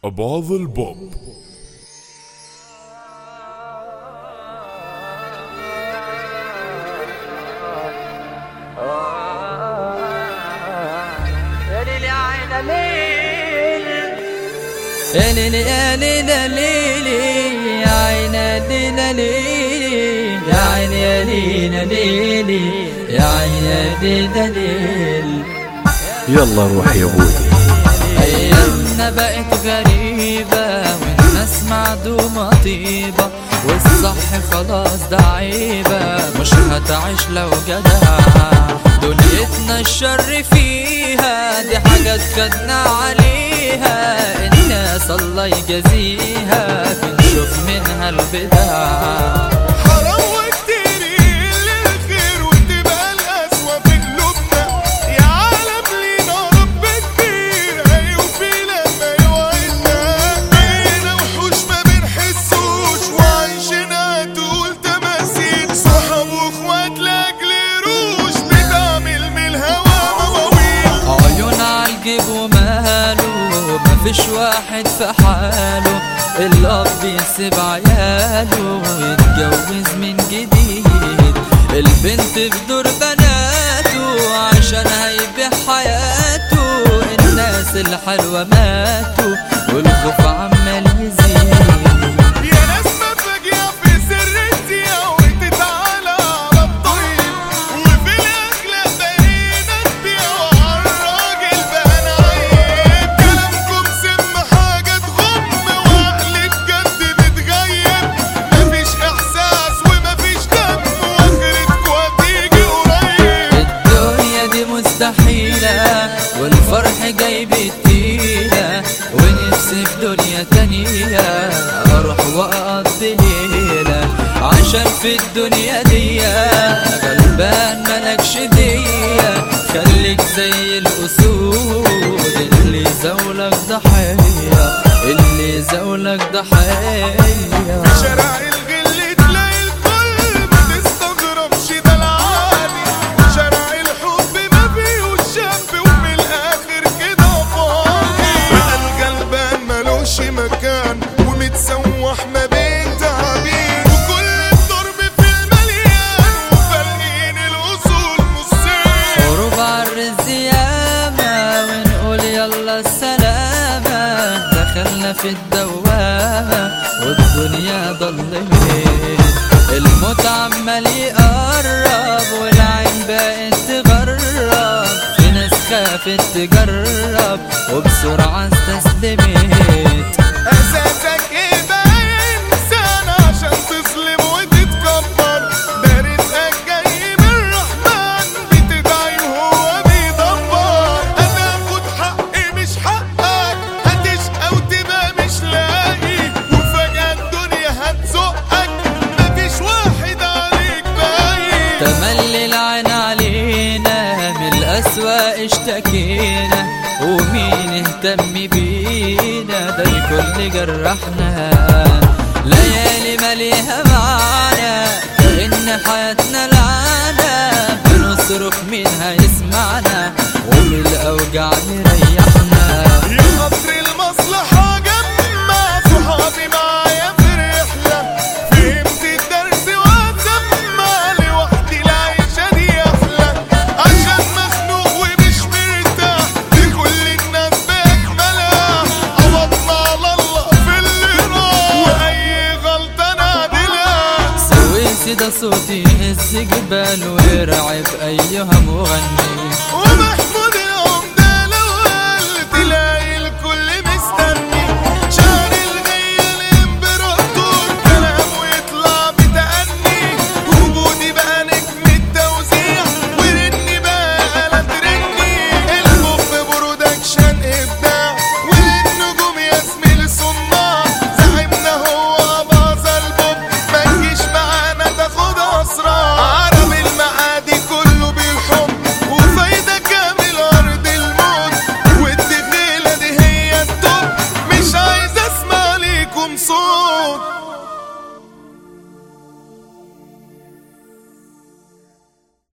أباظ البوب يا ليلي يا ليلي ليلي يا عين ليلي ليلي يا عين يا ليلي ليلي يا عين يا ليلي ليلي يلا روح يا بودي أيامنا بقت غريبة والناس معدومة طيبة والصح خلاص ده عيبة مش هتعيش لو جدع دنيتنا الشر فيها دي حاجات خدنا عليها الناس الله يجازيها بنشوف منها البدع حرام وكتير يقل الخير وتبقى القسوة في قلوبنا يا عالم لينا رب كبير هيوفي لما يوعدنا بقينا وحوش ما بنحسوش وعايشين تقول تماثيل صحاب واخوات لاجل روش بتعمل من الهوا مواويل عيون عالجيب وماله مفيش واحد في حاله الأب يسيب عياله ويتجوز من جديد البنت في دور بناته عشان هيبيع حياته الناس الحلوة ماتوا والخوف عمال يزيد يا ناس ما فاجئة في سر الدنيا وتتعالى على الطيب وفي الأخلاق بقينا نبيع وعلى الراجل بقى نعيب كلامكم سم حاجة تغم وعقل بجد بتغيب مفيش إحساس ومفيش دم وآخرتكوا هتيجي قريب الدنيا دي مستحيلة والفرح جاي بالتيلة ونفسي في دنيا تانية أروح وأقضي ليلة عشان في الدنيا دي غلبان ملكش دية خليك زي الأسود اللي زولك ضحية اللي زولك ضحية شارع الغل تلاقي الكل ما تستغربش ده العادي شارع الحب ما فيهوش شاب ومن الاخر كده فاضي بقى الغلبان ملوش مكان ومتسوح ما بين تعابين وكل الضرب في المليان وفارقين الاصول نصين حروب عالرز ياما ونقول يلا السلامة دخلنا في الدوامة والدنيا ضلمت الموت عمال يقرب والعين بقت تغرب في ناس خافت تجرب وبسرعة استسلمت اساسك ايه بقى يا انسان عشان تظلم وتتكبر ده رزقك جاي من الرحمن بتدعي وهو بيدبر هتاخد حقي مش حقك هتشقى وتبقى مش لاقي وفجأة الدنيا هتزقك مفيش واحد عليك باقي تملي العين علينا من الأسوأ اشتكينا ومين اهتم بينا ده الكل جرحنا ليالي مليها معانا كأن حياتنا لعنة بنصرخ مين هيسمعنا وبالأوجع نريحنا يا قطر المصلحة جمع صحابي معايا في رحلة فهمت الدرس واتسمع لوحدي العيشة دي أحلى عشان مخنوق ومش مرتاح لكل الناس بأكملها عوضنا على الله في اللي راح وأي غلطة نعدلها سويسي ده صوتي يهز جبال ويرعب أيها مغني